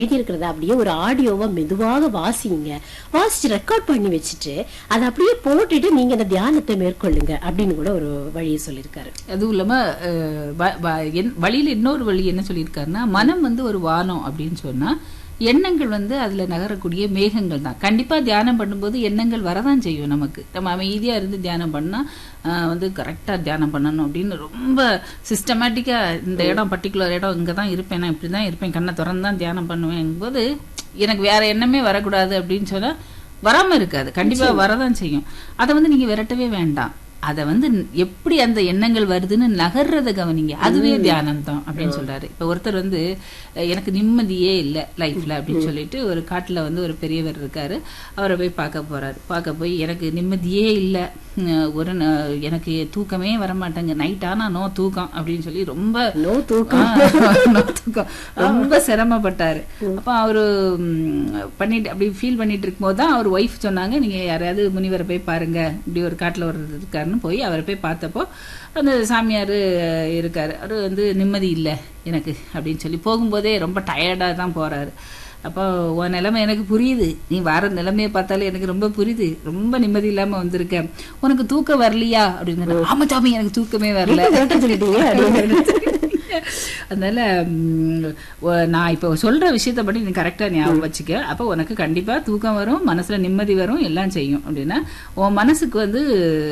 எழுதியிருக்கிறத அப்படியே ஒரு ஆடியோவா மெதுவாக வாசிங்க வாசிச்சு ரெக்கார்ட் பண்ணி வச்சுட்டு அதை அப்படியே போட்டுட்டு நீங்க அந்த தியானத்தை மேற்கொள்ளுங்க அப்படின்னு கூட ஒரு வழியை சொல்லியிருக்காரு அதுவும் இல்லாம அஹ், வ- வ- என்- வழியில இன்னொரு வழி என்ன சொல்லியிருக்காருன்னா மனம் வந்து ஒரு வானம் அப்படின்னு சொன்னா எண்ணங்கள் வந்து அதுல நகரக்கூடிய மேகங்கள் தான் கண்டிப்பா தியானம் பண்ணும்போது எண்ணங்கள் வரதான் செய்யும் நமக்கு நம்ம அமைதியா இருந்து தியானம் பண்ணா அஹ், வந்து கரெக்டா தியானம் பண்ணணும் அப்படின்னு ரொம்ப சிஸ்டமேட்டிக்கா இந்த இடம் பர்டிகுலர் இடம் இங்க தான் இருப்பேன் நான் இப்படி தான் இருப்பேன் கண்ணை திறந்து தான் தியானம் பண்ணுவேன் போது எனக்கு வேற எண்ணமே வரக்கூடாது அப்படின்னு சொன்னா வராம இருக்காது கண்டிப்பா வரதான் செய்யும் அதை வந்து நீங்க விரட்டவே வேண்டாம் அத வந்து எப்படி அந்த எண்ணங்கள் வருதுன்னு நகர்றத கவனிங்க அதுவே தியானம் தான் அப்படின்னு சொல்றாரு இப்ப ஒருத்தர் வந்து அஹ், எனக்கு நிம்மதியே இல்ல லைஃப்ல அப்படின்னு சொல்லிட்டு ஒரு காட்டுல வந்து ஒரு பெரியவர் இருக்காரு அவரை போய் பார்க்க போறாரு பார்க்க போய் எனக்கு நிம்மதியே இல்ல உம், ஒரு ந- எனக்கு தூக்கமே வர மாட்டேங்க நைட் ஆனா நோ தூக்கம் அப்படின்னு சொல்லி ரொம்ப நோ தூக்கம் ஆ, நோ தூக்கம். ரொம்ப சிரமப்பட்டாரு அப்ப அவரு ம், பண்ணிட்டு அப்படி ஃபீல் பண்ணிட்டு இருக்கும்போது தான் அவர் ஒய்ஃப் சொன்னாங்க நீங்க யாரையாவது முனிவரை போய் பாருங்க இப்படி ஒரு காட்டுல ஒரு இருக்காருன்னு போய் அவரை போய் பார்த்தப்போ அந்த சாமியார் இருக்காரு அவரு வந்து நிம்மதி இல்லை எனக்கு அப்படின்னு சொல்லி போகும்போதே ரொம்ப டயர்டா தான் போறாரு அப்போ உன் நிலைமை எனக்கு புரியுது நீ வர நிலைமையை பார்த்தாலே எனக்கு ரொம்ப புரியுது ரொம்ப நிம்மதி இல்லாம வந்திருக்க உனக்கு தூக்கம் வரலையா அப்படின்னு ஆமா சாமி எனக்கு தூக்கமே வரல விரட்ட சொல்லிட்டீங்க அப்படின்னு அதனால ம், ஒ- நான் இப்போ சொல்ற விஷயத்த படி நீ கரெக்டா ஞாபகம் வச்சுக்க அப்போ உனக்கு கண்டிப்பா தூக்கம் வரும் மனசுல நிம்மதி வரும் எல்லாம் செய்யும் அப்படின்னா உன் மனசுக்கு வந்து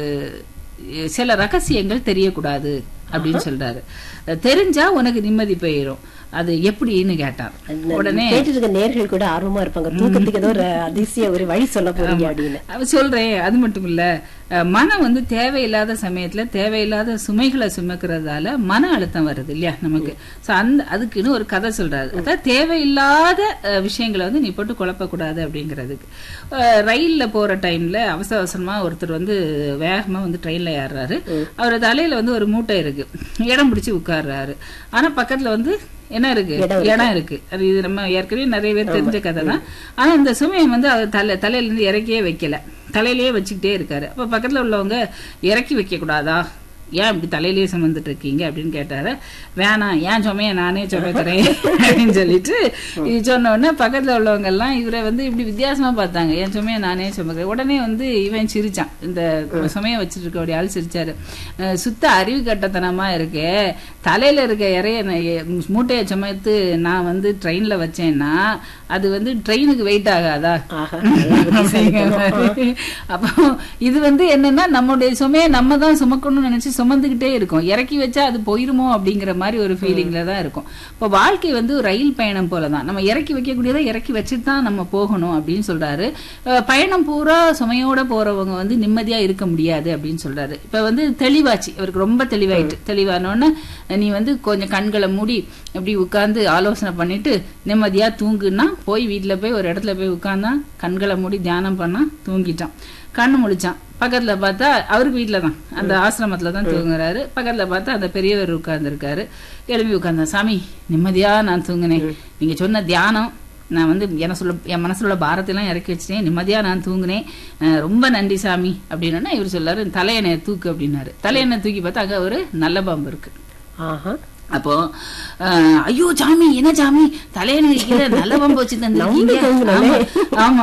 அஹ், சில ரகசியங்கள் தெரியக்கூடாது அப்படின்னு சொல்றாரு தெரிஞ்சா உனக்கு நிம்மதி போயிடும் அது எப்படின்னு கேட்டார் உடனே கேட்டு இருக்க நேர்கள் கூட ஆர்வமா இருப்பாங்க தூக்கத்துக்கு ஏதோ ஒரு அதிசய ஒரு வழி சொல்ல போறீங்க அப்படின்னு அவ சொல்றேன் அது மட்டும் இல்ல அஹ், மனம் வந்து தேவையில்லாத சமயத்துல தேவையில்லாத சுமைகளை சுமக்கிறதால மன அழுத்தம் வருது இல்லையா நமக்கு சோ அந்த அதுக்குன்னு ஒரு கதை சொல்றாரு அதாவது தேவையில்லாத அஹ், விஷயங்களை வந்து நீ போட்டு குழப்பக்கூடாது அப்படிங்கிறதுக்கு அஹ், ரயில்ல போற டைம்ல அவசர அவசரமா ஒருத்தர் வந்து வேகமா வந்து ட்ரெயின்ல ஏறுறாரு அவர் தலையில வந்து ஒரு மூட்டை இருக்கு இடம் பிடிச்சு உட்கார்றாரு ஆனா பக்கத்துல வந்து என்ன இருக்கு இடம் இருக்கு அது இது நம்ம ஏற்கனவே நிறைய பேர் தெரிஞ்ச கதை தான் ஆனா இந்த சுமையம் வந்து அவர் தலை தலையில இருந்து இறக்கியே வைக்கல தலையிலேயே வச்சுக்கிட்டே இருக்காரு அப்ப பக்கத்துல உள்ளவங்க இறக்கி வைக்க கூடாதா ஏன் இப்படி தலையிலேயே சுமந்துட்டு இருக்கீங்க அப்படின்னு கேட்டாரு வேணாம் ஏன் சுமைய நானே சுமக்கிறேன் அப்படின்னு சொல்லிட்டு இது சொன்ன உடனே பக்கத்துல உள்ளவங்க எல்லாம் இவரை வந்து இப்படி வித்தியாசமா பார்த்தாங்க என் சுமைய நானே சுமக்கிறேன் உடனே வந்து இவன் சிரிச்சான் இந்த சுமைய வச்சுட்டு இருக்கக்கூடிய ஆள் சிரிச்சாரு அஹ் சுத்த அறிவு கட்டத்தனமா இருக்கு தலையில இருக்க இறைய நான் எ- மூட்டையை சுமத்து நான் வந்து ட்ரெயின்ல வச்சேன்னா அது வந்து ட்ரெயினுக்கு வெயிட் ஆகாதா ஆஹா, நல்லா அப்படிங்கிற மாதிரி. அப்போ இது வந்து என்னன்னா நம்மளுடைய சுமையை நம்ம தான் சுமக்கணும்னு நினைச்சு சுமந்துகிட்டே இருக்கோம் இறக்கி வச்சா அது போயிருமோ அப்படிங்கிற மாதிரி ஒரு ஃபீலிங்ல தான் இருக்கும் இப்போ வாழ்க்கை வந்து ஒரு ரயில் பயணம் போல தான் நம்ம இறக்கி வைக்கக்கூடியதை இறக்கி வச்சுட்டு தான் நம்ம போகணும் அப்படின்னு சொல்றாரு அஹ் பயணம் பூரா சுமையோட போறவங்க வந்து நிம்மதியா இருக்க முடியாது அப்படின்னு சொல்றாரு இப்ப வந்து தெளிவாச்சு அவருக்கு ரொம்ப தெளிவாயிட்டு தெளிவானோடனே நீ வந்து கொஞ்சம் கண்களை மூடி இப்படி உட்கார்ந்து ஆலோசனை பண்ணிட்டு நிம்மதியா தூங்குன்னா போய் வீட்டுல போய் ஒரு இடத்துல போய் உட்கார்ந்தான் கண்களை மூடி தியானம் பண்ணா தூங்கிட்டான் கண்ணு முழிச்சான் பக்கத்துல பார்த்தா அவருக்கு வீட்டுல தான் அந்த ஆசிரமத்துல தான் தூங்குறாரு பக்கத்துல பார்த்தா அந்த பெரியவர் உட்கார்ந்துருக்காரு எழுப்பி உட்கார்ந்தேன் சாமி நிம்மதியா நான் தூங்கினேன் நீங்க சொன்ன தியானம் நான் வந்து என சொல்ல என் மனசுல உள்ள பாரத்தையெல்லாம் இறக்கி வச்சிட்டேன் நிம்மதியா நான் தூங்கினேன் அஹ் ரொம்ப நன்றி சாமி அப்படின்னா இவர் சொல்லாரு தலையணை தூக்கு அப்படின்னாரு தலையணை தூக்கி பார்த்தா அங்க ஒரு நல்ல பாம்பு இருக்கு ஆஹா அப்போ அஹ், ஐயோ சாமி என்ன சாமி தலையணை கீழே நல்ல பாம்பு வச்சு தந்திருக்கீங்க ஆமா, ஆமா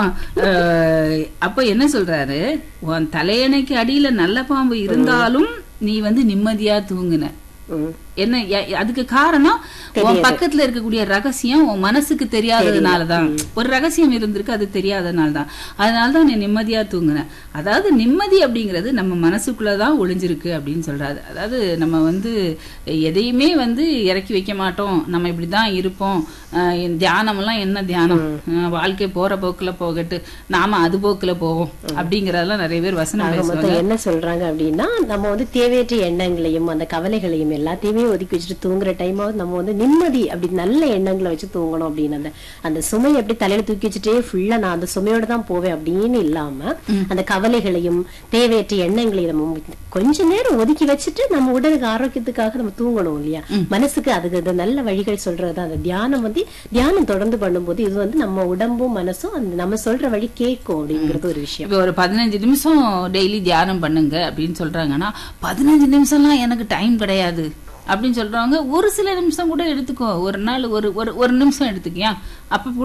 அஹ், அப்போ என்ன சொல்றாரு உன் தலையணைக்கு அடியில நல்ல பாம்பு இருந்தாலும் நீ வந்து நிம்மதியா தூங்குன ம். என்ன எ- அதுக்கு காரணம் உன் பக்கத்துல இருக்கக்கூடிய ரகசியம் உன் மனசுக்கு தெரியாததுனாலதான் ஒரு ரகசியம் இருந்திருக்கு அது தெரியாதனாலதான் அதனாலதான் நீ நிம்மதியா தூங்குன அதாவது நிம்மதி அப்படிங்கிறது நம்ம மனசுக்குள்ளதான் ஒளிஞ்சிருக்கு அப்படின்னு சொல்றாரு அதாவது நம்ம வந்து எதையுமே வந்து இறக்கி வைக்க மாட்டோம் நம்ம இப்படிதான் இருப்போம் அஹ் தியானம் எல்லாம் என்ன தியானம் அஹ் வாழ்க்கை போற போக்குல போகட்டு நாம அது போக்குல போவோம் அப்படிங்கறதெல்லாம் நிறைய பேர் வசனம் ஆக பேசுவாங்க மொத்தம் என்ன சொல்றாங்க அப்படின்னா நம்ம வந்து தேவையற்ற எண்ணங்களையும் அந்த கவலைகளையும் எல்லாத்தையுமே ஒதுக்கி வச்சுட்டு தூங்குற டைமாவது நம்ம வந்து நிம்மதி அப்படி நல்ல எண்ணங்களை வச்சு தூங்கணும் அப்படின்னு அந்த அந்த சுமையை எப்படி தலையில தூக்கி வச்சுட்டே ஃபுல்லா நான் அந்த சுமையோட தான் போவேன் அப்படின்னு இல்லாம அந்த கவலைகளையும் தேவையற்ற எண்ணங்களையும் நம்ம கொஞ்ச நேரம் ஒதுக்கி வச்சுட்டு நம்ம உடலுக்கு ஆரோக்கியத்துக்காக நம்ம தூங்கணும் இல்லையா மனசுக்கு அதுக்கு அந்த நல்ல வழிகள் சொல்றது அந்த தியானம் வந்து தியானம் தொடர்ந்து பண்ணும்போது இது வந்து நம்ம உடம்பும் மனசும் அந்த நம்ம சொல்ற வழி கேட்கும் அப்படிங்கிறது ஒரு விஷயம் இப்போ ஒரு பதினஞ்சு நிமிஷம் டெய்லி தியானம் பண்ணுங்க அப்படின்னு சொல்றாங்கன்னா பதினஞ்சு நிமிஷம்லாம் எனக்கு டைம் கிடையாது அப்படின்னு சொல்றவங்க ஒரு சில நிமிஷம் கூட எடுத்துக்கோ ஒரு நாள் ஒரு ஒரு ஒரு நிமிஷம் எடுத்துக்கியா அப்ப